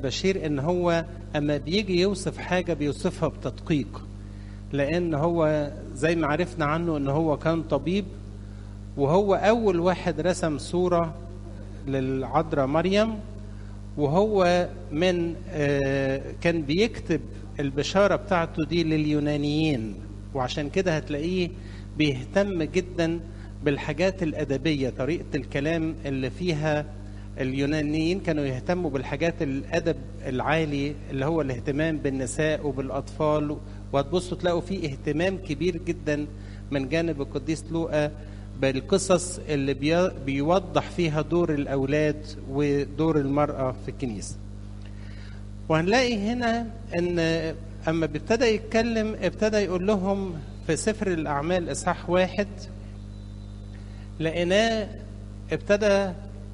بشير ان هو اما بيجي يوصف حاجه بيوصفها بتدقيق لان هو زي ما عرفنا عنه ان هو كان طبيب وهو اول واحد رسم صوره للعذراء مريم وهو من كان بيكتب البشاره بتاعته دي لليونانيين وعشان كده هتلاقيه بيهتم جدا بالحاجات الادبيه طريقه الكلام اللي فيها اليونانيين كانوا يهتموا بالحاجات الادب العالي اللي هو الاهتمام بالنساء وبالاطفال وهتبصوا تلاقوا فيه اهتمام كبير جدا من جانب القديس لوقا بالقصص اللي بيوضح فيها دور الاولاد ودور المراه في الكنيسه. وهنلاقي هنا ان اما ابتدى يتكلم ابتدى يقول لهم في سفر الاعمال اصحاح واحد لقيناه ابتدى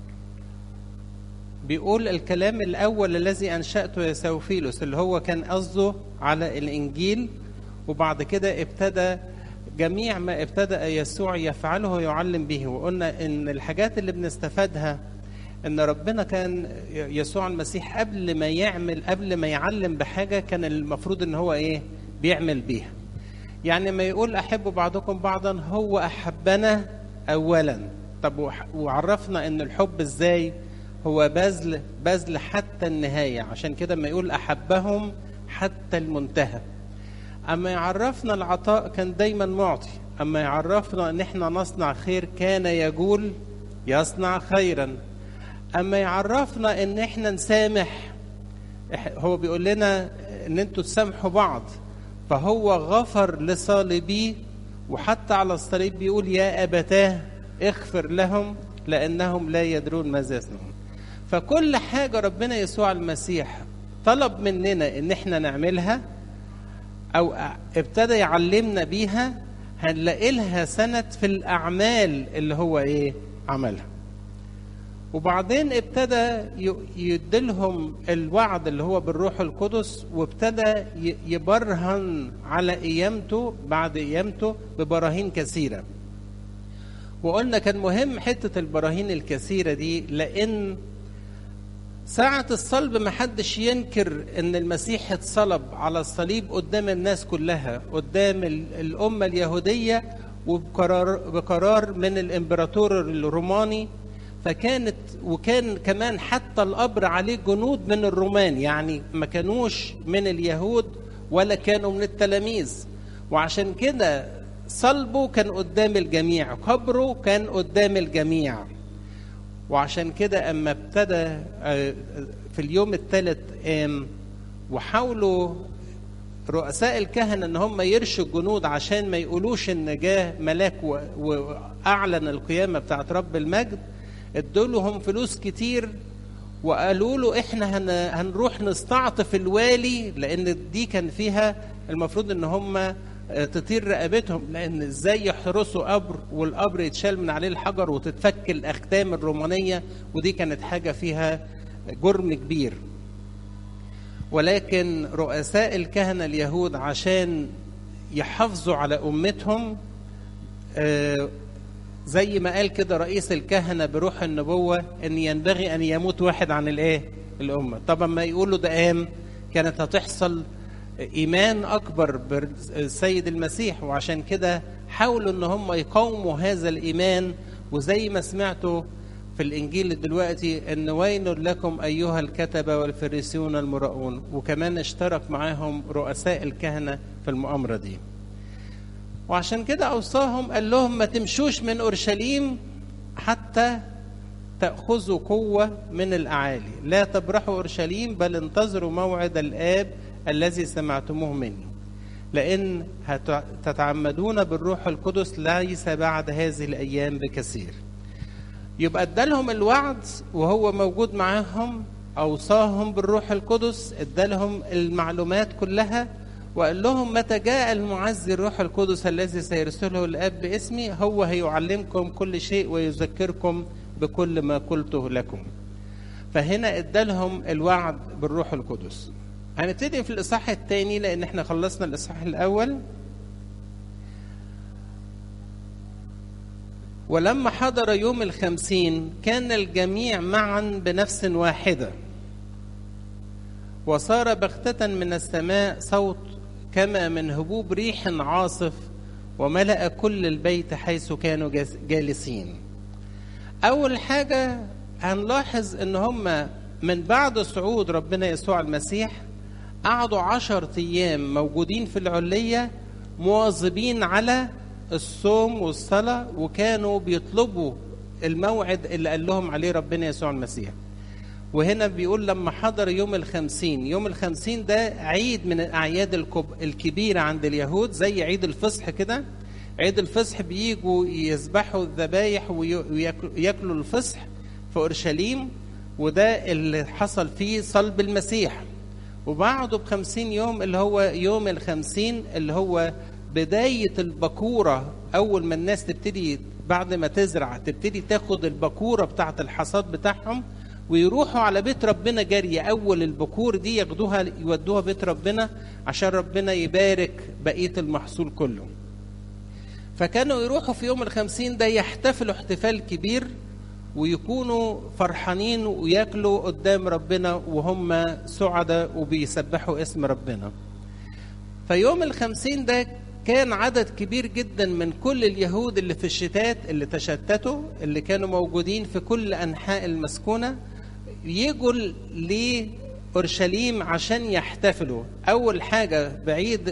بيقول الكلام الأول الذي أنشأته يا سوفيلوس اللي هو كان قصده على الإنجيل وبعد كده ابتدى جميع ما ابتدأ يسوع يفعله يعلم به وقلنا إن الحاجات اللي بنستفادها إن ربنا كان يسوع المسيح قبل ما يعمل قبل ما يعلم بحاجة كان المفروض إن هو إيه بيعمل بيها يعني ما يقول أحبوا بعضكم بعضا هو أحبنا أولا طب وعرفنا إن الحب إزاي هو بذل بذل حتى النهاية عشان كده ما يقول أحبهم حتى المنتهى أما يعرفنا العطاء كان دايما معطي أما يعرفنا أن احنا نصنع خير كان يقول يصنع خيرا أما يعرفنا أن احنا نسامح هو بيقول لنا أن انتوا تسامحوا بعض فهو غفر لصالبيه وحتى على الصليب بيقول يا أبتاه اغفر لهم لأنهم لا يدرون ماذا يصنعون فكل حاجة ربنا يسوع المسيح طلب مننا ان احنا نعملها او ابتدى يعلمنا بيها هنلاقي لها سند في الاعمال اللي هو ايه عملها وبعدين ابتدى يديلهم الوعد اللي هو بالروح القدس وابتدى يبرهن على قيامته بعد قيامته ببراهين كثيره وقلنا كان مهم حته البراهين الكثيره دي لان ساعة الصلب ما حدش ينكر ان المسيح اتصلب على الصليب قدام الناس كلها قدام الأمة اليهودية وبقرار بقرار من الامبراطور الروماني فكانت وكان كمان حتى القبر عليه جنود من الرومان يعني ما كانوش من اليهود ولا كانوا من التلاميذ وعشان كده صلبه كان قدام الجميع قبره كان قدام الجميع وعشان كده اما ابتدى في اليوم الثالث قام وحاولوا رؤساء الكهنه ان هم يرشوا الجنود عشان ما يقولوش ان جاه ملاك واعلن القيامه بتاعت رب المجد ادوا لهم فلوس كتير وقالوا له احنا هن هنروح نستعطف الوالي لان دي كان فيها المفروض ان هم تطير رقبتهم لان ازاي يحرسوا قبر والقبر يتشال من عليه الحجر وتتفك الاختام الرومانيه ودي كانت حاجه فيها جرم كبير ولكن رؤساء الكهنه اليهود عشان يحافظوا على امتهم زي ما قال كده رئيس الكهنه بروح النبوه ان ينبغي ان يموت واحد عن الايه الامه طبعا ما يقولوا ده قام كانت هتحصل ايمان اكبر بالسيد المسيح وعشان كده حاولوا ان هم يقاوموا هذا الايمان وزي ما سمعتوا في الانجيل دلوقتي ان ويل لكم ايها الكتبه والفريسيون المراؤون وكمان اشترك معاهم رؤساء الكهنه في المؤامره دي وعشان كده اوصاهم قال لهم ما تمشوش من اورشليم حتى تاخذوا قوه من الاعالي لا تبرحوا اورشليم بل انتظروا موعد الاب الذي سمعتموه مني لأن تتعمدون بالروح القدس ليس بعد هذه الأيام بكثير يبقى ادالهم الوعد وهو موجود معاهم أوصاهم بالروح القدس ادالهم المعلومات كلها وقال لهم متى جاء المعزي الروح القدس الذي سيرسله الاب باسمي هو هيعلمكم كل شيء ويذكركم بكل ما قلته لكم فهنا ادالهم الوعد بالروح القدس هنبتدي في الاصحاح الثاني لان احنا خلصنا الاصحاح الاول ولما حضر يوم الخمسين كان الجميع معا بنفس واحده وصار بغتة من السماء صوت كما من هبوب ريح عاصف وملأ كل البيت حيث كانوا جالسين أول حاجة هنلاحظ إن هم من بعد صعود ربنا يسوع المسيح قعدوا عشر أيام موجودين في العلية مواظبين على الصوم والصلاة وكانوا بيطلبوا الموعد اللي قال لهم عليه ربنا يسوع المسيح وهنا بيقول لما حضر يوم الخمسين يوم الخمسين ده عيد من الأعياد الكب... الكبيرة عند اليهود زي عيد الفصح كده عيد الفصح بيجوا يذبحوا الذبايح وياكلوا الفصح في أورشليم وده اللي حصل فيه صلب المسيح وبعده بخمسين يوم اللي هو يوم الخمسين اللي هو بداية البكورة أول ما الناس تبتدي بعد ما تزرع تبتدي تاخد البكورة بتاعة الحصاد بتاعهم ويروحوا على بيت ربنا جارية أول البكور دي ياخدوها يودوها بيت ربنا عشان ربنا يبارك بقية المحصول كله فكانوا يروحوا في يوم الخمسين ده يحتفلوا احتفال كبير ويكونوا فرحانين وياكلوا قدام ربنا وهم سعداء وبيسبحوا اسم ربنا فيوم الخمسين ده كان عدد كبير جدا من كل اليهود اللي في الشتات اللي تشتتوا اللي كانوا موجودين في كل أنحاء المسكونة يجوا لأورشليم عشان يحتفلوا أول حاجة بعيد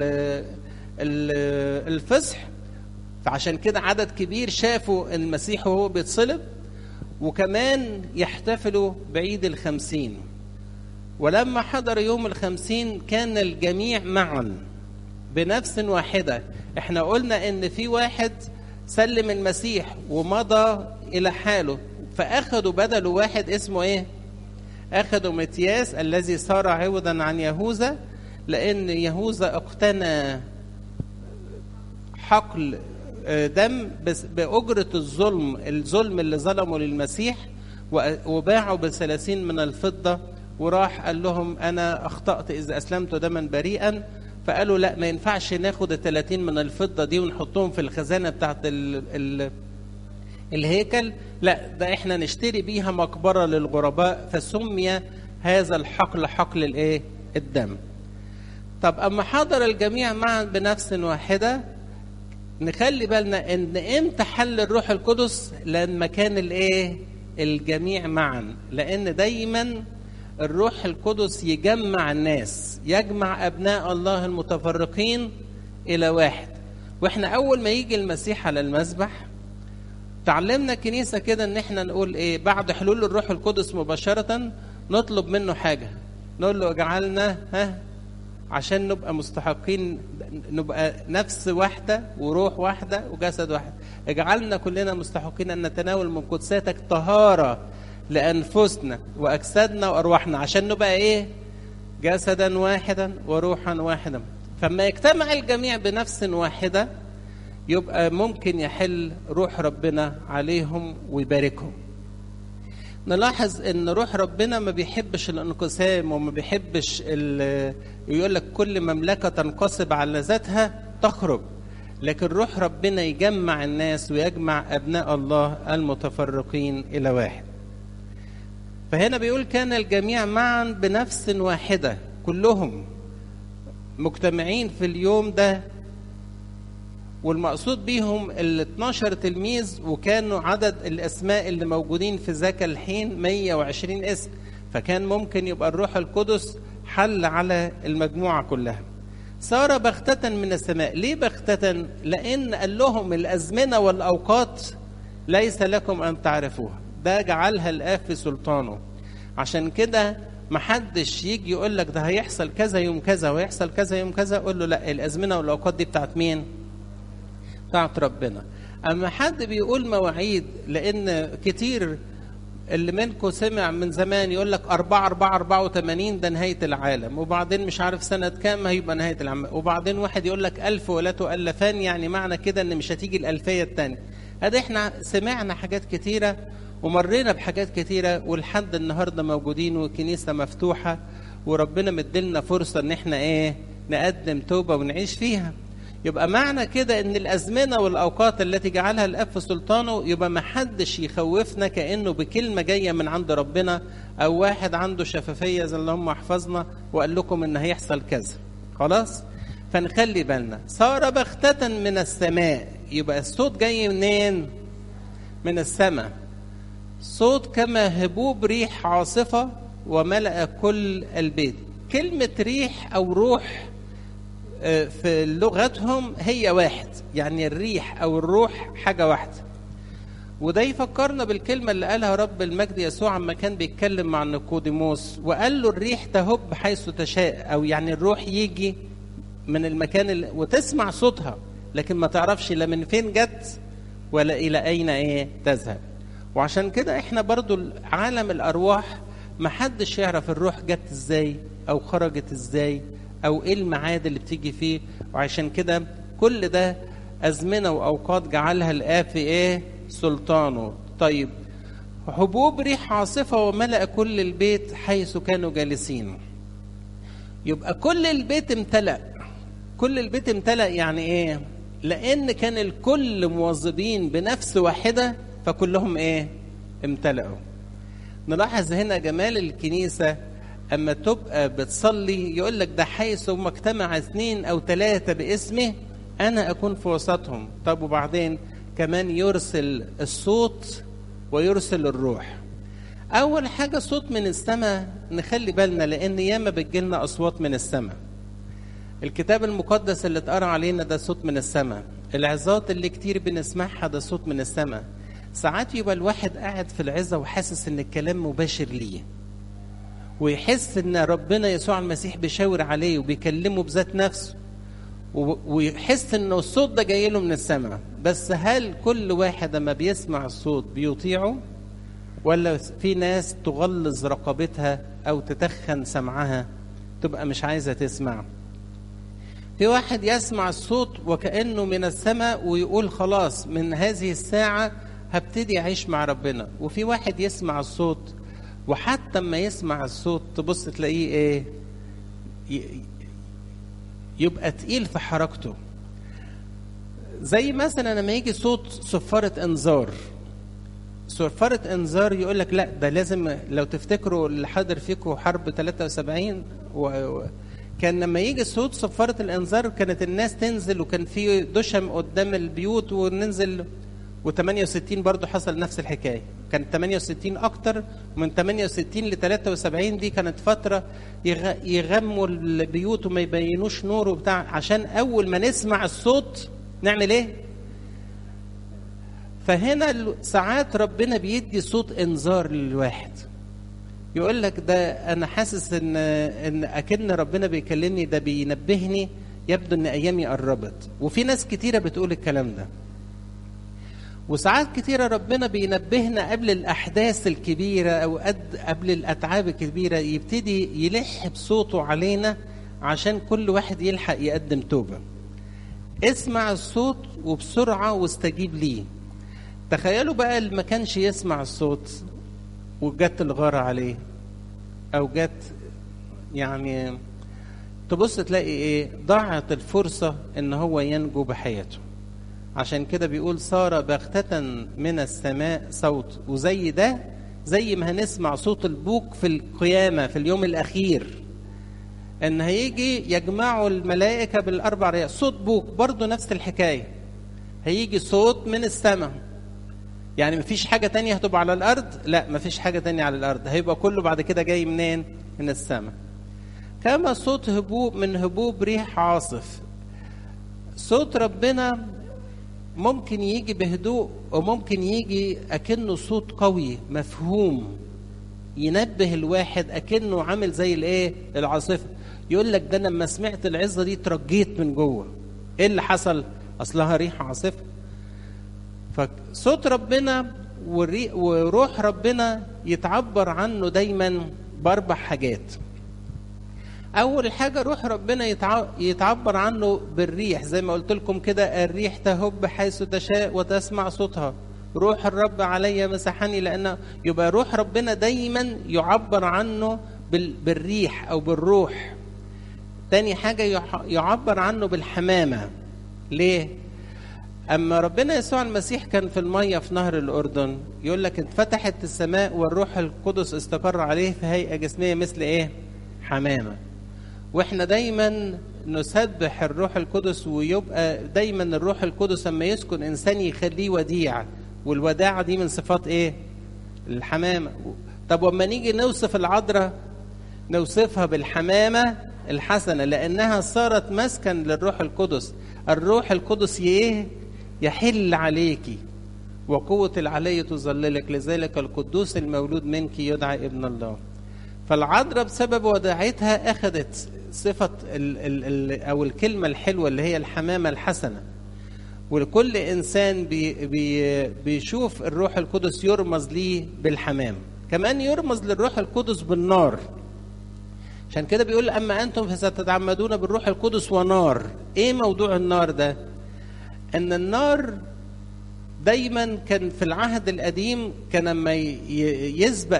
الفصح فعشان كده عدد كبير شافوا المسيح وهو بيتصلب وكمان يحتفلوا بعيد الخمسين ولما حضر يوم الخمسين كان الجميع معا بنفس واحدة احنا قلنا ان في واحد سلم المسيح ومضى الى حاله فاخدوا بدله واحد اسمه ايه اخدوا متياس الذي صار عوضا عن يهوذا لان يهوذا اقتنى حقل دم بس بأجرة الظلم الظلم اللي ظلموا للمسيح وباعوا بثلاثين من الفضة وراح قال لهم أنا أخطأت إذا أسلمت دما بريئا فقالوا لا ما ينفعش ناخد الثلاثين من الفضة دي ونحطهم في الخزانة بتاعت ال ال الهيكل لا ده احنا نشتري بيها مقبرة للغرباء فسمي هذا الحقل حقل الايه الدم طب اما حضر الجميع معا بنفس واحده نخلي بالنا ان امتى حل الروح القدس لما كان الايه الجميع معا لان دايما الروح القدس يجمع الناس يجمع ابناء الله المتفرقين الى واحد واحنا اول ما يجي المسيح على المذبح تعلمنا كنيسة كده ان احنا نقول ايه بعد حلول الروح القدس مباشرة نطلب منه حاجة نقول له اجعلنا ها عشان نبقى مستحقين نبقى نفس واحدة وروح واحدة وجسد واحد اجعلنا كلنا مستحقين أن نتناول من قدساتك طهارة لأنفسنا وأجسادنا وأرواحنا عشان نبقى إيه جسدا واحدا وروحا واحدا فما يجتمع الجميع بنفس واحدة يبقى ممكن يحل روح ربنا عليهم ويباركهم نلاحظ ان روح ربنا ما بيحبش الانقسام وما بيحبش يقول لك كل مملكه تنقسم على ذاتها تخرج لكن روح ربنا يجمع الناس ويجمع ابناء الله المتفرقين الى واحد فهنا بيقول كان الجميع معا بنفس واحده كلهم مجتمعين في اليوم ده والمقصود بيهم ال 12 تلميذ وكانوا عدد الاسماء اللي موجودين في ذاك الحين 120 اسم فكان ممكن يبقى الروح القدس حل على المجموعه كلها صار بغتة من السماء ليه بغتة لأن قال لهم الأزمنة والأوقات ليس لكم أن تعرفوها ده جعلها الآب في سلطانه عشان كده محدش يجي يقول لك ده هيحصل كذا يوم كذا ويحصل كذا يوم كذا قول له لا الأزمنة والأوقات دي بتاعت مين بتاعت ربنا أما حد بيقول مواعيد لأن كتير اللي منكم سمع من زمان يقول لك 4 4 84 ده نهاية العالم وبعدين مش عارف سنة كام هيبقى نهاية العالم وبعدين واحد يقول لك ألف ولا تؤلفان يعني معنى كده إن مش هتيجي الألفية التانية هذا احنا سمعنا حاجات كتيرة ومرينا بحاجات كتيرة ولحد النهاردة موجودين والكنيسة مفتوحة وربنا مدلنا فرصة إن احنا إيه نقدم توبة ونعيش فيها يبقى معنى كده ان الازمنه والاوقات التي جعلها الاب في سلطانه يبقى ما حدش يخوفنا كانه بكلمه جايه من عند ربنا او واحد عنده شفافيه زي اللي هم حفظنا وقال لكم ان هيحصل كذا خلاص فنخلي بالنا صار بغتة من السماء يبقى الصوت جاي منين من السماء صوت كما هبوب ريح عاصفة وملأ كل البيت كلمة ريح أو روح في لغتهم هي واحد يعني الريح أو الروح حاجة واحدة وده يفكرنا بالكلمة اللي قالها رب المجد يسوع عما كان بيتكلم مع نيقوديموس وقال له الريح تهب حيث تشاء أو يعني الروح يجي من المكان اللي وتسمع صوتها لكن ما تعرفش لا من فين جت ولا إلى أين إيه تذهب وعشان كده احنا برضو عالم الأرواح ما حدش يعرف الروح جت ازاي أو خرجت ازاي أو إيه الميعاد اللي بتيجي فيه وعشان كده كل ده أزمنة وأوقات جعلها الآب في إيه سلطانه طيب حبوب ريح عاصفة وملأ كل البيت حيث كانوا جالسين يبقى كل البيت امتلأ كل البيت امتلأ يعني ايه لان كان الكل مواظبين بنفس واحده فكلهم ايه امتلأوا نلاحظ هنا جمال الكنيسه اما تبقى بتصلي يقول لك ده حيث ما اجتمع اثنين او ثلاثه باسمه انا اكون في وسطهم طب وبعدين كمان يرسل الصوت ويرسل الروح اول حاجه صوت من السماء نخلي بالنا لان ياما بتجيلنا اصوات من السماء الكتاب المقدس اللي اتقرا علينا ده صوت من السماء العظات اللي كتير بنسمعها ده صوت من السماء ساعات يبقى الواحد قاعد في العظة وحاسس ان الكلام مباشر ليه ويحس ان ربنا يسوع المسيح بيشاور عليه وبيكلمه بذات نفسه ويحس ان الصوت ده جاي له من السماء بس هل كل واحد اما بيسمع الصوت بيطيعه ولا في ناس تغلظ رقبتها او تتخن سمعها تبقى مش عايزه تسمع في واحد يسمع الصوت وكأنه من السماء ويقول خلاص من هذه الساعة هبتدي أعيش مع ربنا وفي واحد يسمع الصوت وحتى ما يسمع الصوت تبص تلاقيه إيه يبقى تقيل في حركته زي مثلا لما يجي صوت صفارة انذار صفارة انذار يقول لك لا ده لازم لو تفتكروا اللي حاضر فيكم حرب 73 و كان لما يجي صوت صفارة الانذار كانت الناس تنزل وكان في دشم قدام البيوت وننزل و68 برضه حصل نفس الحكايه كان 68 اكتر من 68 ل 73 دي كانت فتره يغموا البيوت وما يبينوش نور وبتاع عشان اول ما نسمع الصوت نعمل ايه فهنا ساعات ربنا بيدي صوت انذار للواحد يقول لك ده انا حاسس ان ان اكن ربنا بيكلمني ده بينبهني يبدو ان ايامي قربت وفي ناس كتيره بتقول الكلام ده وساعات كتيرة ربنا بينبهنا قبل الأحداث الكبيرة أو قد قبل الأتعاب الكبيرة يبتدي يلح بصوته علينا عشان كل واحد يلحق يقدم توبة اسمع الصوت وبسرعة واستجيب ليه تخيلوا بقى اللي ما كانش يسمع الصوت وجت الغارة عليه أو جت يعني تبص تلاقي إيه ضاعت الفرصة إن هو ينجو بحياته عشان كده بيقول صار بغتة من السماء صوت وزي ده زي ما هنسمع صوت البوق في القيامة في اليوم الأخير إن هيجي يجمعوا الملائكة بالأربع رياح صوت بوق برضو نفس الحكاية هيجي صوت من السماء يعني مفيش حاجة تانية هتبقى على الأرض لا مفيش حاجة تانية على الأرض هيبقى كله بعد كده جاي منين من السماء كما صوت هبوب من هبوب ريح عاصف صوت ربنا ممكن يجي بهدوء وممكن يجي أكنه صوت قوي مفهوم ينبه الواحد أكنه عامل زي الإيه العاصفة يقول لك ده لما سمعت العظة دي ترجيت من جوه إيه اللي حصل أصلها ريح عاصفة فصوت ربنا وروح ربنا يتعبر عنه دايما بأربع حاجات اول حاجه روح ربنا يتعبر عنه بالريح زي ما قلت لكم كده الريح تهب حيث تشاء وتسمع صوتها روح الرب علي مسحني لان يبقى روح ربنا دايما يعبر عنه بالريح او بالروح تاني حاجه يعبر عنه بالحمامه ليه اما ربنا يسوع المسيح كان في الميه في نهر الاردن يقول لك اتفتحت السماء والروح القدس استقر عليه في هيئه جسميه مثل ايه حمامه واحنا دايما نسبح الروح القدس ويبقى دايما الروح القدس لما يسكن انسان يخليه وديع والوداعه دي من صفات ايه الحمامه طب وما نيجي نوصف العذراء نوصفها بالحمامه الحسنه لانها صارت مسكن للروح القدس الروح القدس ايه يحل عليك وقوة العلي تظللك لذلك القدوس المولود منك يدعى ابن الله فالعذراء بسبب وداعتها أخذت صفة ال ال ال أو الكلمة الحلوة اللي هي الحمامة الحسنة وكل إنسان بي بي بيشوف الروح القدس يرمز ليه بالحمام كمان يرمز للروح القدس بالنار عشان كده بيقول أما أنتم فستتعمدون بالروح القدس ونار إيه موضوع النار ده ان النار دايما كان في العهد القديم كان لما يسبق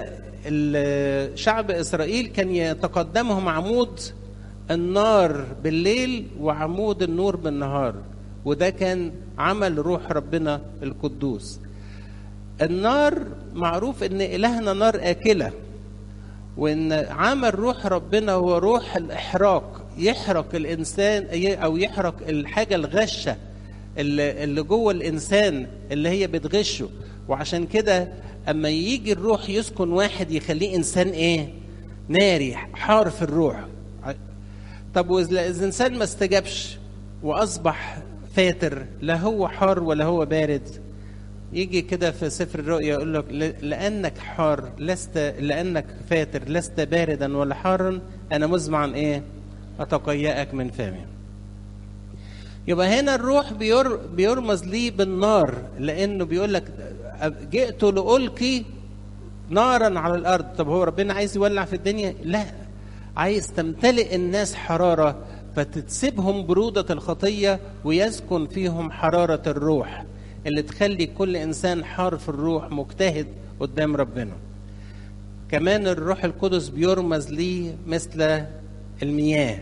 شعب اسرائيل كان يتقدمهم عمود النار بالليل وعمود النور بالنهار وده كان عمل روح ربنا القدوس النار معروف ان الهنا نار اكله وان عمل روح ربنا هو روح الاحراق يحرق الانسان او يحرق الحاجه الغشه اللي جوه الانسان اللي هي بتغشه وعشان كده اما يجي الروح يسكن واحد يخليه انسان ايه ناري حار في الروح طب واذا الانسان ما استجابش واصبح فاتر لا هو حار ولا هو بارد يجي كده في سفر الرؤيا يقول لك لانك حار لست لانك فاتر لست باردا ولا حارا انا مزمعا ايه اتقيأك من فمي يبقى هنا الروح بير بيرمز ليه بالنار لانه بيقول لك جئت لألقي نارا على الارض طب هو ربنا عايز يولع في الدنيا لا عايز تمتلئ الناس حراره فتتسبهم برودة الخطية ويسكن فيهم حرارة الروح اللي تخلي كل إنسان حار في الروح مجتهد قدام ربنا كمان الروح القدس بيرمز ليه مثل المياه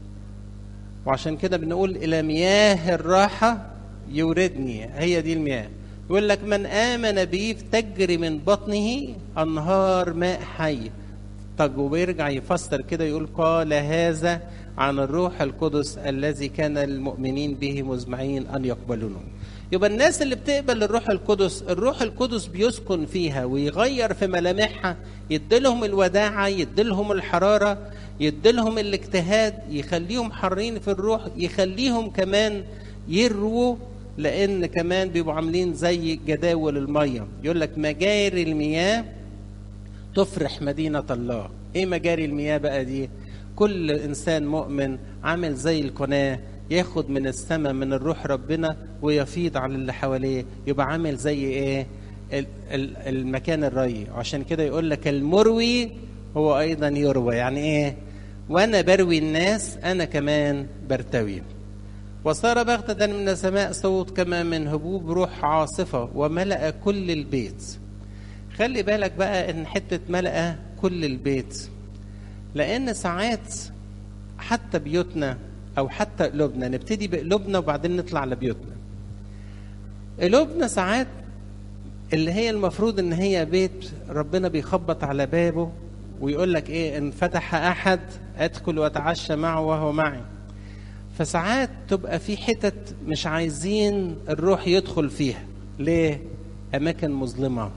وعشان كده بنقول الى مياه الراحه يوردني هي دي المياه يقول لك من امن بي تجري من بطنه انهار ماء حي طب وبيرجع يفسر كده يقول قال هذا عن الروح القدس الذي كان المؤمنين به مزمعين ان يقبلونه يبقى الناس اللي بتقبل الروح القدس الروح القدس بيسكن فيها ويغير في ملامحها يديلهم الوداعة يديلهم الحرارة يديلهم الاجتهاد يخليهم حرين في الروح يخليهم كمان يرووا لان كمان بيبقوا عاملين زي جداول الميه يقول لك مجاري المياه تفرح مدينه الله ايه مجاري المياه بقى دي كل انسان مؤمن عامل زي القناه ياخد من السماء من الروح ربنا ويفيض على اللي حواليه يبقى عامل زي ايه المكان الري عشان كده يقول لك المروي هو ايضا يروى يعني ايه وانا بروي الناس انا كمان برتوي وصار بغتة من السماء صوت كما من هبوب روح عاصفة وملأ كل البيت خلي بالك بقى ان حتة ملأ كل البيت لان ساعات حتى بيوتنا او حتى قلوبنا نبتدي بقلوبنا وبعدين نطلع لبيوتنا قلوبنا ساعات اللي هي المفروض ان هي بيت ربنا بيخبط على بابه ويقول لك ايه ان فتح احد ادخل واتعشى معه وهو معي فساعات تبقى في حتت مش عايزين الروح يدخل فيها ليه اماكن مظلمه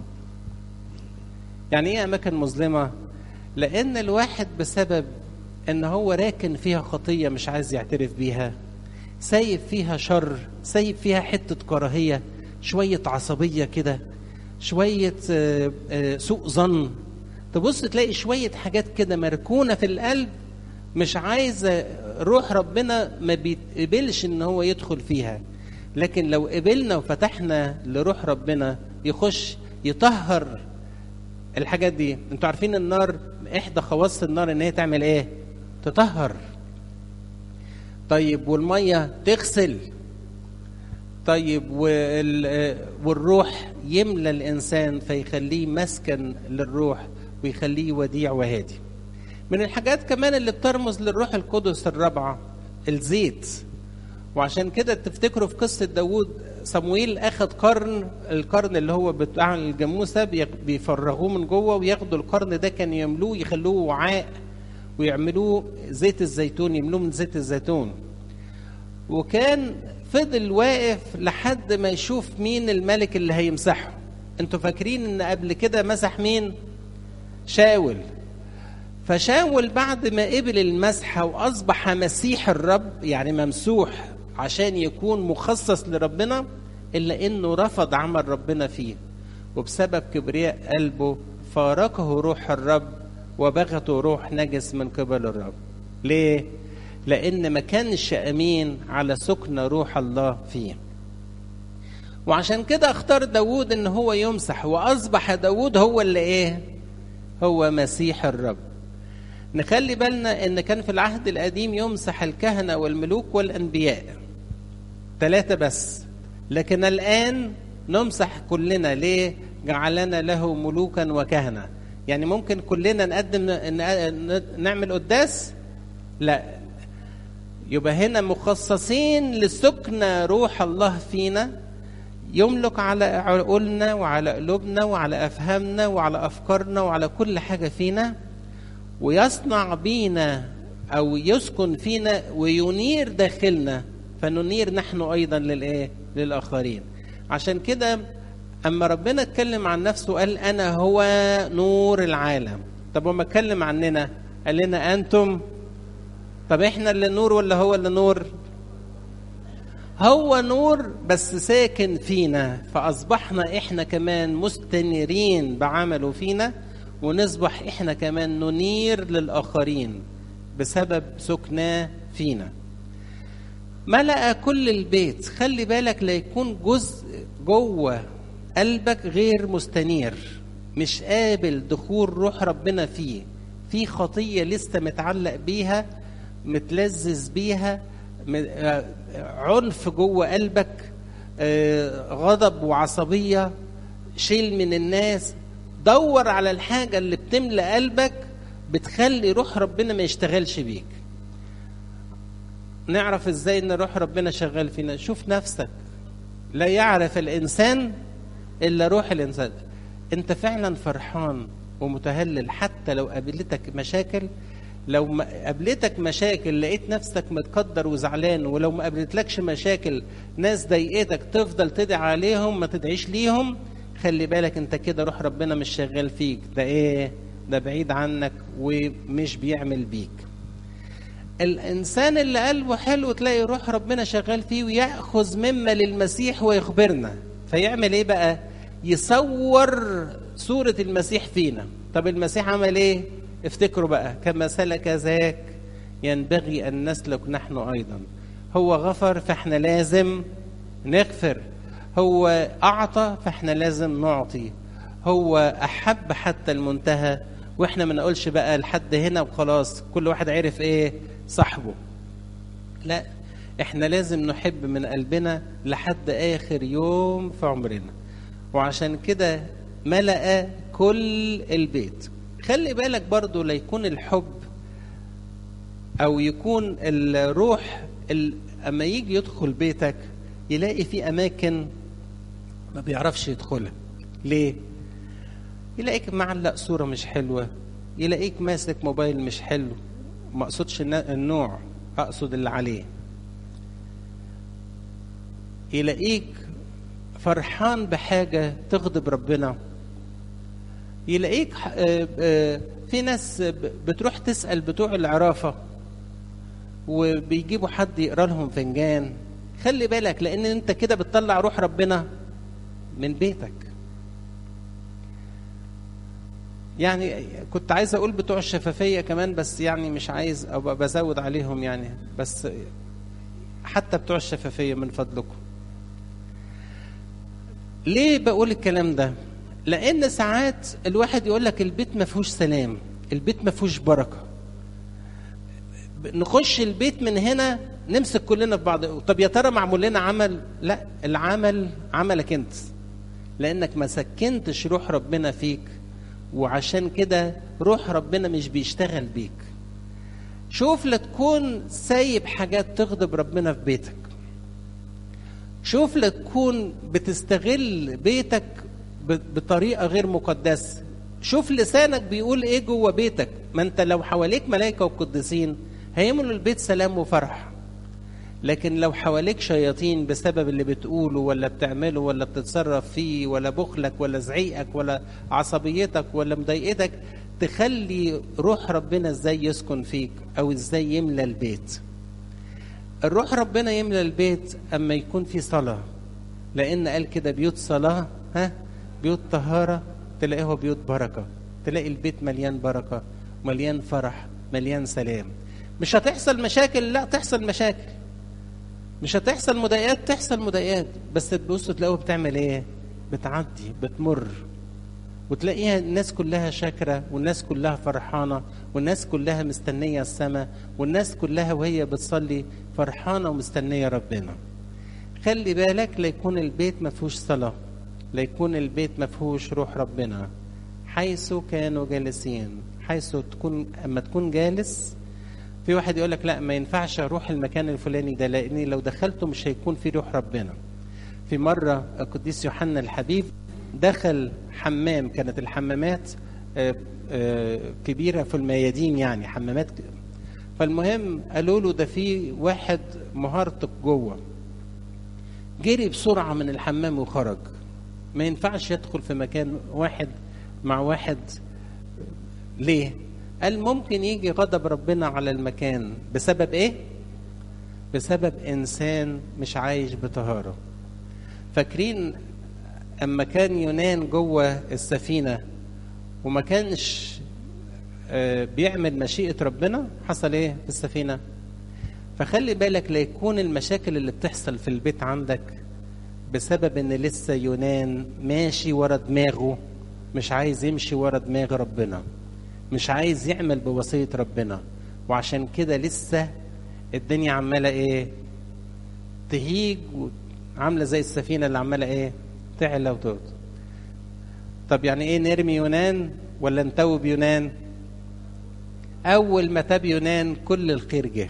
يعني ايه اماكن مظلمه لان الواحد بسبب ان هو راكن فيها خطيه مش عايز يعترف بيها سايب فيها شر سايب فيها حته كراهيه شويه عصبيه كده شويه سوء ظن تبص تلاقي شويه حاجات كده مركونه في القلب مش عايز روح ربنا ما بيقبلش ان هو يدخل فيها لكن لو قبلنا وفتحنا لروح ربنا يخش يطهر الحاجات دي انتوا عارفين النار احدى خواص النار ان هي تعمل ايه تطهر طيب والميه تغسل طيب والروح يملى الانسان فيخليه مسكن للروح ويخليه وديع وهادي من الحاجات كمان اللي بترمز للروح القدس الرابعه الزيت وعشان كده تفتكروا في قصة داوود صمويل أخذ قرن القرن اللي هو بتاع الجاموسة بيفرغوه من جوه وياخدوا القرن ده كان يملوه يخلوه وعاء ويعملوه زيت الزيتون يملوه من زيت الزيتون وكان فضل واقف لحد ما يشوف مين الملك اللي هيمسحه انتوا فاكرين ان قبل كده مسح مين شاول فشاول بعد ما قبل المسحه واصبح مسيح الرب يعني ممسوح عشان يكون مخصص لربنا الا انه رفض عمل ربنا فيه وبسبب كبرياء قلبه فارقه روح الرب وبغته روح نجس من قبل الرب ليه لان ما كانش امين على سكن روح الله فيه وعشان كده اختار داوود ان هو يمسح واصبح داوود هو اللي ايه هو مسيح الرب نخلي بالنا ان كان في العهد القديم يمسح الكهنة والملوك والانبياء ثلاثة بس لكن الان نمسح كلنا ليه جعلنا له ملوكا وكهنة يعني ممكن كلنا نقدم نعمل قداس لا يبقى هنا مخصصين لسكن روح الله فينا يملك على عقولنا وعلى قلوبنا وعلى افهامنا وعلى افكارنا وعلى كل حاجه فينا ويصنع بينا او يسكن فينا وينير داخلنا فننير نحن ايضا للايه للاخرين عشان كده اما ربنا اتكلم عن نفسه قال انا هو نور العالم طب وما اتكلم عننا قال لنا انتم طب احنا اللي نور ولا هو اللي نور هو نور بس ساكن فينا فاصبحنا احنا كمان مستنيرين بعمله فينا ونصبح احنا كمان ننير للاخرين بسبب سكناه فينا ملأ كل البيت خلي بالك لا يكون جزء جوه قلبك غير مستنير مش قابل دخول روح ربنا فيه في خطيه لسه متعلق بيها متلذذ بيها عنف جوه قلبك غضب وعصبيه شيل من الناس دور على الحاجه اللي بتملى قلبك بتخلي روح ربنا ما يشتغلش بيك نعرف ازاي ان روح ربنا شغال فينا شوف نفسك لا يعرف الانسان الا روح الانسان انت فعلا فرحان ومتهلل حتى لو قابلتك مشاكل لو ما قابلتك مشاكل لقيت نفسك متقدر وزعلان ولو ما قابلتلكش مشاكل ناس ضايقتك تفضل تدعي عليهم ما تدعيش ليهم خلي بالك انت كده روح ربنا مش شغال فيك ده ايه ده بعيد عنك ومش بيعمل بيك الانسان اللي قلبه حلو تلاقي روح ربنا شغال فيه وياخذ مما للمسيح ويخبرنا فيعمل ايه بقى يصور صورة المسيح فينا طب المسيح عمل ايه افتكروا بقى كما سلك ذاك ينبغي ان نسلك نحن ايضا هو غفر فاحنا لازم نغفر هو اعطى فاحنا لازم نعطي هو احب حتى المنتهى واحنا ما نقولش بقى لحد هنا وخلاص كل واحد عرف ايه صاحبه لا احنا لازم نحب من قلبنا لحد اخر يوم في عمرنا وعشان كده ملأ كل البيت خلي بالك برضو لا يكون الحب او يكون الروح اما يجي يدخل بيتك يلاقي في اماكن ما بيعرفش يدخلها ليه يلاقيك معلق صورة مش حلوة يلاقيك ماسك موبايل مش حلو ما اقصدش النوع اقصد اللي عليه يلاقيك فرحان بحاجة تغضب ربنا يلاقيك في ناس بتروح تسأل بتوع العرافة وبيجيبوا حد يقرا لهم فنجان خلي بالك لان انت كده بتطلع روح ربنا من بيتك يعني كنت عايز اقول بتوع الشفافيه كمان بس يعني مش عايز ابقى بزود عليهم يعني بس حتى بتوع الشفافيه من فضلكم ليه بقول الكلام ده لان ساعات الواحد يقول لك البيت ما فيهوش سلام البيت ما فيهوش بركه نخش البيت من هنا نمسك كلنا في بعض طب يا ترى معمول لنا عمل لا العمل عملك انت لانك ما سكنتش روح ربنا فيك وعشان كده روح ربنا مش بيشتغل بيك شوف لا تكون سايب حاجات تغضب ربنا في بيتك شوف لتكون بتستغل بيتك بطريقة غير مقدسة شوف لسانك بيقول ايه جوه بيتك ما انت لو حواليك ملائكة وقديسين هيملوا البيت سلام وفرح لكن لو حواليك شياطين بسبب اللي بتقوله ولا بتعمله ولا بتتصرف فيه ولا بخلك ولا زعيقك ولا عصبيتك ولا مضايقتك تخلي روح ربنا ازاي يسكن فيك او ازاي يملى البيت الروح ربنا يملى البيت اما يكون في صلاه لان قال كده بيوت صلاه ها بيوت طهاره تلاقيه بيوت بركه تلاقي البيت مليان بركه مليان فرح مليان سلام مش هتحصل مشاكل لا تحصل مشاكل مش هتحصل مضايقات تحصل مضايقات بس تبص تلاقوها بتعمل ايه بتعدي بتمر وتلاقيها الناس كلها شاكرة والناس كلها فرحانة والناس كلها مستنية السماء والناس كلها وهي بتصلي فرحانة ومستنية ربنا خلي بالك لا يكون البيت ما فيهوش صلاة لا يكون البيت ما فيهوش روح ربنا حيث كانوا جالسين حيث تكون اما تكون جالس في واحد يقول لك لا ما ينفعش اروح المكان الفلاني ده لاني لو دخلته مش هيكون في روح ربنا في مره القديس يوحنا الحبيب دخل حمام كانت الحمامات كبيره في الميادين يعني حمامات فالمهم قالوا له ده في واحد مهارتك جوه جري بسرعه من الحمام وخرج ما ينفعش يدخل في مكان واحد مع واحد ليه قال ممكن يجي غضب ربنا على المكان بسبب ايه بسبب انسان مش عايش بطهاره فاكرين اما كان يونان جوه السفينه وما كانش بيعمل مشيئه ربنا حصل ايه في السفينه فخلي بالك لا يكون المشاكل اللي بتحصل في البيت عندك بسبب ان لسه يونان ماشي ورا دماغه مش عايز يمشي ورا دماغ ربنا مش عايز يعمل بوصية ربنا وعشان كده لسه الدنيا عمالة ايه تهيج عاملة زي السفينة اللي عمالة ايه تعلى وتقعد طب يعني ايه نرمي يونان ولا نتوب يونان اول ما تاب يونان كل الخير جه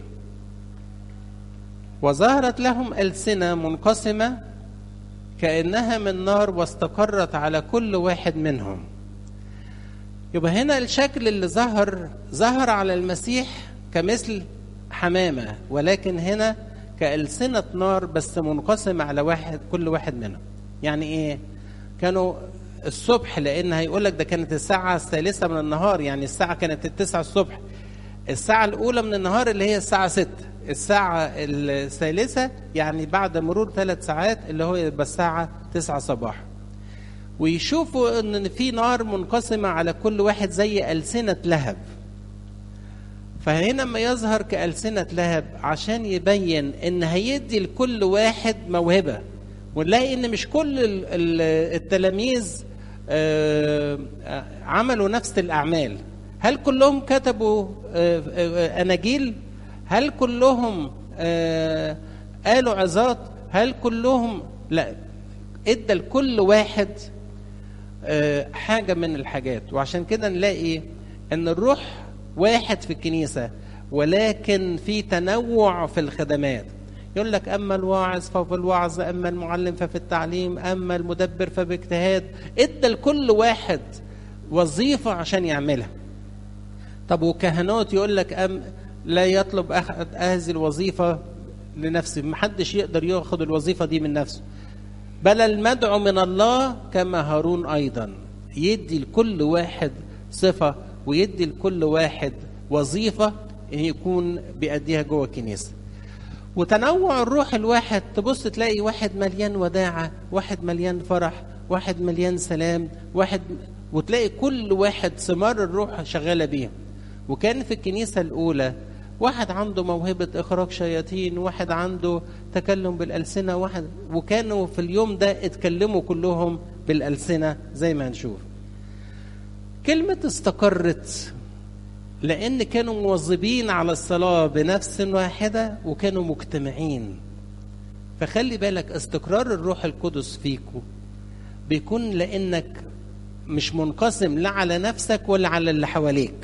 وظهرت لهم ألسنة منقسمة كأنها من نار واستقرت على كل واحد منهم يبقى هنا الشكل اللي ظهر ظهر على المسيح كمثل حمامة ولكن هنا كألسنة نار بس منقسمة على واحد كل واحد منهم يعني ايه كانوا الصبح لان هيقول لك ده كانت الساعة الثالثة من النهار يعني الساعة كانت التسعة الصبح الساعة الأولى من النهار اللي هي الساعة ستة الساعة الثالثة يعني بعد مرور ثلاث ساعات اللي هو يبقى الساعة تسعة صباحا ويشوفوا ان في نار منقسمه على كل واحد زي السنه لهب فهنا ما يظهر كالسنه لهب عشان يبين ان هيدي لكل واحد موهبه ونلاقي ان مش كل التلاميذ عملوا نفس الاعمال هل كلهم كتبوا اناجيل هل كلهم قالوا عظات هل كلهم لا ادى لكل واحد حاجة من الحاجات وعشان كده نلاقي ان الروح واحد في الكنيسة ولكن في تنوع في الخدمات يقول لك اما الواعظ ففي الوعظ اما المعلم ففي التعليم اما المدبر فباجتهاد ادى لكل واحد وظيفة عشان يعملها طب وكهنوت يقول لك أم لا يطلب احد هذه الوظيفة لنفسه محدش يقدر ياخد الوظيفة دي من نفسه بل المدعو من الله كما هارون ايضا يدي لكل واحد صفه ويدي لكل واحد وظيفه يكون بيأديها جوه الكنيسه وتنوع الروح الواحد تبص تلاقي واحد مليان وداعه واحد مليان فرح واحد مليان سلام واحد وتلاقي كل واحد ثمار الروح شغاله بيه وكان في الكنيسه الاولى واحد عنده موهبة إخراج شياطين واحد عنده تكلم بالألسنة واحد وكانوا في اليوم ده اتكلموا كلهم بالألسنة زي ما هنشوف كلمة استقرت لأن كانوا مواظبين على الصلاة بنفس واحدة وكانوا مجتمعين فخلي بالك استقرار الروح القدس فيكو بيكون لأنك مش منقسم لا على نفسك ولا على اللي حواليك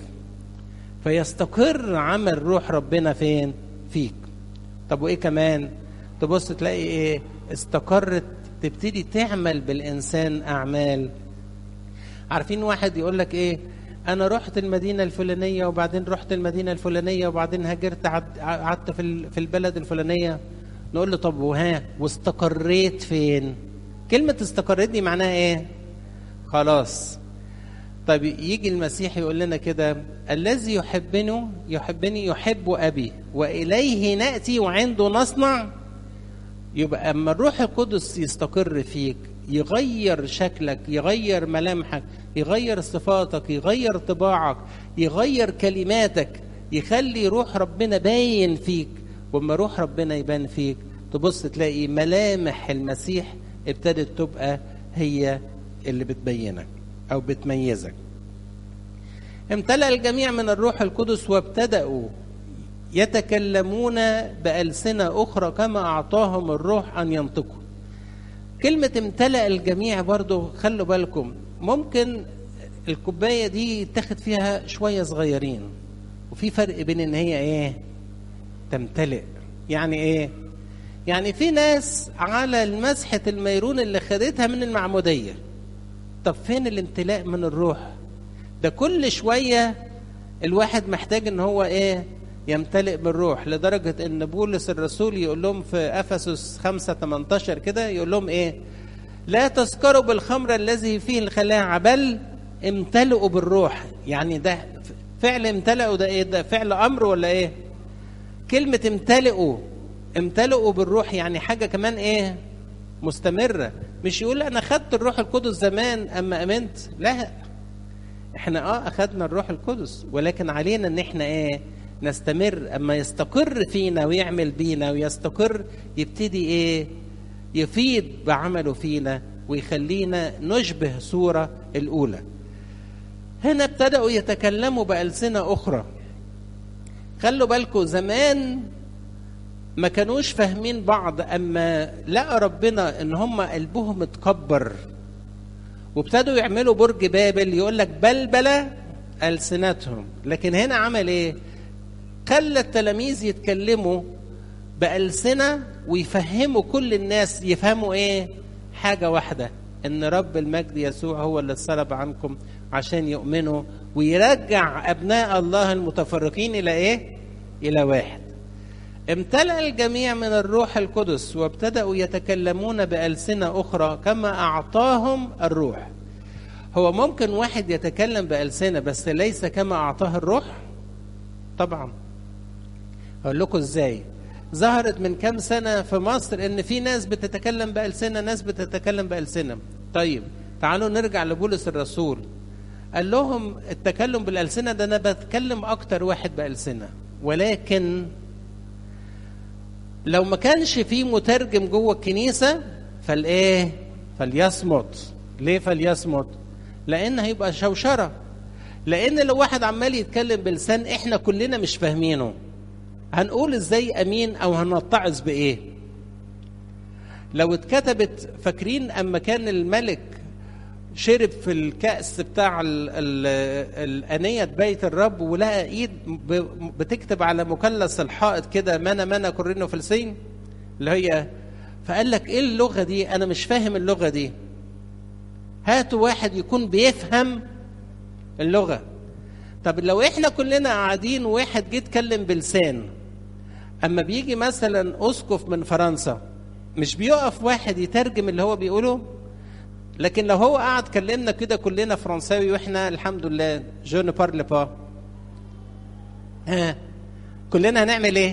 فيستقر عمل روح ربنا فين فيك طب وايه كمان تبص تلاقي ايه استقرت تبتدي تعمل بالانسان اعمال عارفين واحد يقول لك ايه انا رحت المدينه الفلانيه وبعدين رحت المدينه الفلانيه وبعدين هاجرت قعدت في في البلد الفلانيه نقول له طب وها واستقريت فين كلمه استقريت دي معناها ايه خلاص طيب يجي المسيح يقول لنا كده الذي يحبني يحبني يحب ابي واليه ناتي وعنده نصنع يبقى اما الروح القدس يستقر فيك يغير شكلك يغير ملامحك يغير صفاتك يغير طباعك يغير كلماتك يخلي روح ربنا باين فيك واما روح ربنا يبان فيك تبص تلاقي ملامح المسيح ابتدت تبقى هي اللي بتبينك او بتميزك امتلأ الجميع من الروح القدس وابتدأوا يتكلمون بألسنة أخرى كما أعطاهم الروح أن ينطقوا كلمة امتلأ الجميع برضو خلوا بالكم ممكن الكوباية دي تاخد فيها شوية صغيرين وفي فرق بين ان هي ايه تمتلئ يعني ايه يعني في ناس على المسحة الميرون اللي خدتها من المعمودية طب فين الامتلاء من الروح ده كل شوية الواحد محتاج ان هو ايه يمتلئ بالروح لدرجة ان بولس الرسول يقول لهم في افسس 5 18 كده يقول لهم ايه لا تسكروا بالخمر الذي فيه الخلاعة بل امتلئوا بالروح يعني ده فعل امتلئوا ده ايه ده فعل امر ولا ايه كلمة امتلئوا امتلئوا بالروح يعني حاجة كمان ايه مستمرة مش يقول انا خدت الروح القدس زمان اما امنت لا احنا اه اخدنا الروح القدس ولكن علينا ان احنا ايه نستمر اما يستقر فينا ويعمل بينا ويستقر يبتدي ايه يفيد بعمله فينا ويخلينا نشبه صورة الأولى هنا ابتدأوا يتكلموا بألسنة أخرى خلوا بالكم زمان ما كانوش فاهمين بعض أما لقى ربنا إن هم قلبهم اتكبر وابتدوا يعملوا برج بابل يقول لك بلبلة ألسنتهم لكن هنا عمل إيه؟ خلى التلاميذ يتكلموا بألسنة ويفهموا كل الناس يفهموا إيه؟ حاجة واحدة إن رب المجد يسوع هو اللي صلب عنكم عشان يؤمنوا ويرجع أبناء الله المتفرقين إلى إيه؟ إلى واحد. امتلأ الجميع من الروح القدس وابتدأوا يتكلمون بألسنة أخرى كما أعطاهم الروح. هو ممكن واحد يتكلم بألسنة بس ليس كما أعطاه الروح؟ طبعا. أقول لكم إزاي؟ ظهرت من كام سنة في مصر إن في ناس بتتكلم بألسنة ناس بتتكلم بألسنة. طيب تعالوا نرجع لبولس الرسول. قال لهم التكلم بالألسنة ده أنا بتكلم أكتر واحد بألسنة ولكن لو ما كانش في مترجم جوه الكنيسة فالإيه؟ فليصمت. ليه فليصمت؟ لأن هيبقى شوشرة. لأن لو واحد عمال يتكلم بلسان إحنا كلنا مش فاهمينه. هنقول ازاي امين او هنتعظ بايه لو اتكتبت فاكرين اما كان الملك شرب في الكأس بتاع ال ال الأنية بيت الرب ولقى إيد بتكتب على مثلث الحائط كده منا منا كورينو فلسين اللي هي فقال لك إيه اللغة دي؟ أنا مش فاهم اللغة دي. هاتوا واحد يكون بيفهم اللغة. طب لو إحنا كلنا قاعدين وواحد جه يتكلم بلسان اما بيجي مثلا اسقف من فرنسا مش بيقف واحد يترجم اللي هو بيقوله لكن لو هو قعد كلمنا كده كلنا فرنساوي واحنا الحمد لله جو ne parle pas ها كلنا هنعمل ايه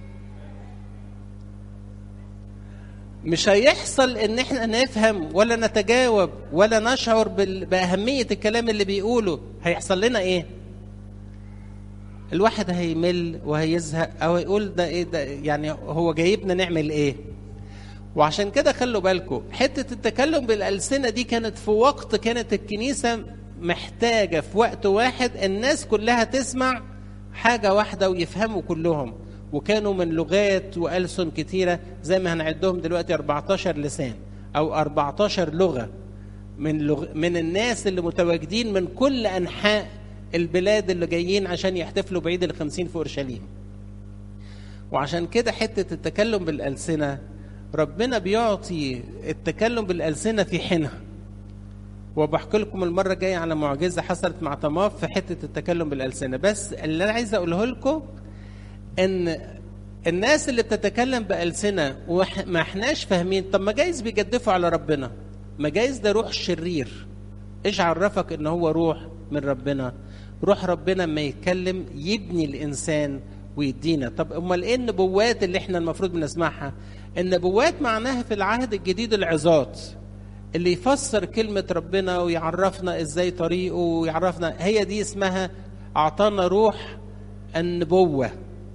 مش هيحصل ان احنا نفهم ولا نتجاوب ولا نشعر باهميه الكلام اللي بيقوله هيحصل لنا ايه الواحد هيمل وهيزهق او يقول ده ايه ده يعني هو جايبنا نعمل ايه وعشان كده خلوا بالكم حته التكلم بالالسنه دي كانت في وقت كانت الكنيسه محتاجه في وقت واحد الناس كلها تسمع حاجه واحده ويفهموا كلهم وكانوا من لغات والسن كتيره زي ما هنعدهم دلوقتي 14 لسان او 14 لغه من لغ... من الناس اللي متواجدين من كل انحاء البلاد اللي جايين عشان يحتفلوا بعيد الخمسين في أورشليم وعشان كده حتة التكلم بالألسنة ربنا بيعطي التكلم بالألسنة في حينها وبحكي لكم المرة الجاية على معجزة حصلت مع طماف في حتة التكلم بالألسنة بس اللي أنا عايز أقوله لكم إن الناس اللي بتتكلم بألسنة وما احناش فاهمين طب ما جايز بيجدفوا على ربنا ما جايز ده روح شرير ايش عرفك ان هو روح من ربنا روح ربنا ما يتكلم يبني الانسان ويدينا طب امال ايه النبوات اللي احنا المفروض بنسمعها النبوات معناها في العهد الجديد العظات اللي يفسر كلمة ربنا ويعرفنا ازاي طريقه ويعرفنا هي دي اسمها اعطانا روح النبوة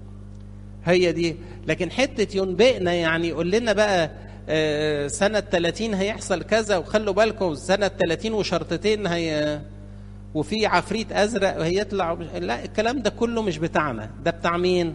هي دي لكن حتة ينبئنا يعني يقول لنا بقى آه، سنة 30 هيحصل كذا وخلوا بالكم سنة 30 وشرطتين هي وفي عفريت ازرق هيطلع لا الكلام ده كله مش بتاعنا ده بتاع مين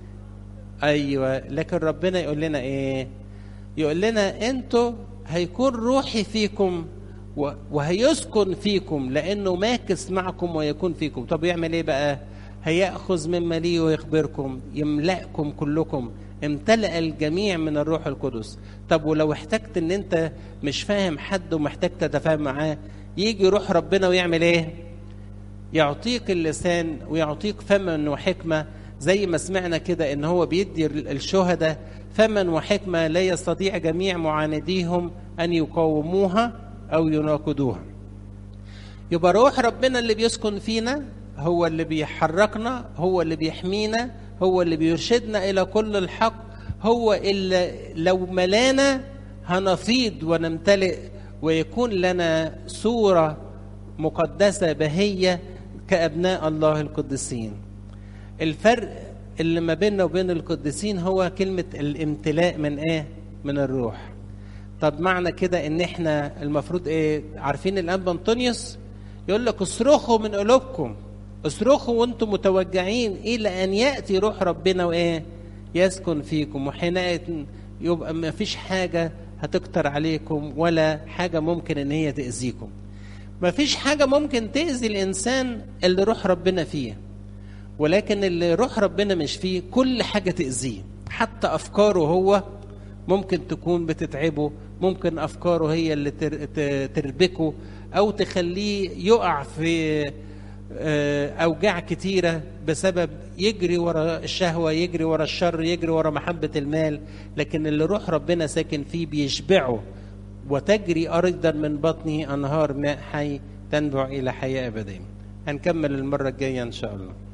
ايوه لكن ربنا يقول لنا ايه يقول لنا انتوا هيكون روحي فيكم و- وهيسكن فيكم لانه ماكس معكم ويكون فيكم طب يعمل ايه بقى هياخذ مما لي ويخبركم يملاكم كلكم امتلأ الجميع من الروح القدس طب ولو احتجت ان انت مش فاهم حد ومحتاج تتفاهم معاه يجي روح ربنا ويعمل ايه يعطيك اللسان ويعطيك فما وحكمة زي ما سمعنا كده ان هو بيدي الشهداء فما وحكمة لا يستطيع جميع معانديهم ان يقاوموها او يناقضوها يبقى روح ربنا اللي بيسكن فينا هو اللي بيحركنا هو اللي بيحمينا هو اللي بيرشدنا الى كل الحق هو اللي لو ملانا هنفيض ونمتلئ ويكون لنا صوره مقدسه بهيه كابناء الله القديسين الفرق اللي ما بيننا وبين القديسين هو كلمه الامتلاء من ايه من الروح طب معنى كده ان احنا المفروض ايه عارفين الانبا انطونيوس يقول لك اصرخوا من قلوبكم اصرخوا وانتم متوجعين الى ان ياتي روح ربنا وايه يسكن فيكم وحينئذ يبقى ما فيش حاجه هتكتر عليكم ولا حاجه ممكن ان هي تاذيكم ما فيش حاجه ممكن تاذي الانسان اللي روح ربنا فيه ولكن اللي روح ربنا مش فيه كل حاجه تاذيه حتى افكاره هو ممكن تكون بتتعبه ممكن افكاره هي اللي تر- ت- تربكه او تخليه يقع في آه، اوجاع كتيره بسبب يجري ورا الشهوه يجري ورا الشر يجري ورا محبه المال لكن اللي روح ربنا ساكن فيه بيشبعه وتجري ارضا من بطنه انهار ماء حي تنبع الى حياه ابديه هنكمل المره الجايه ان شاء الله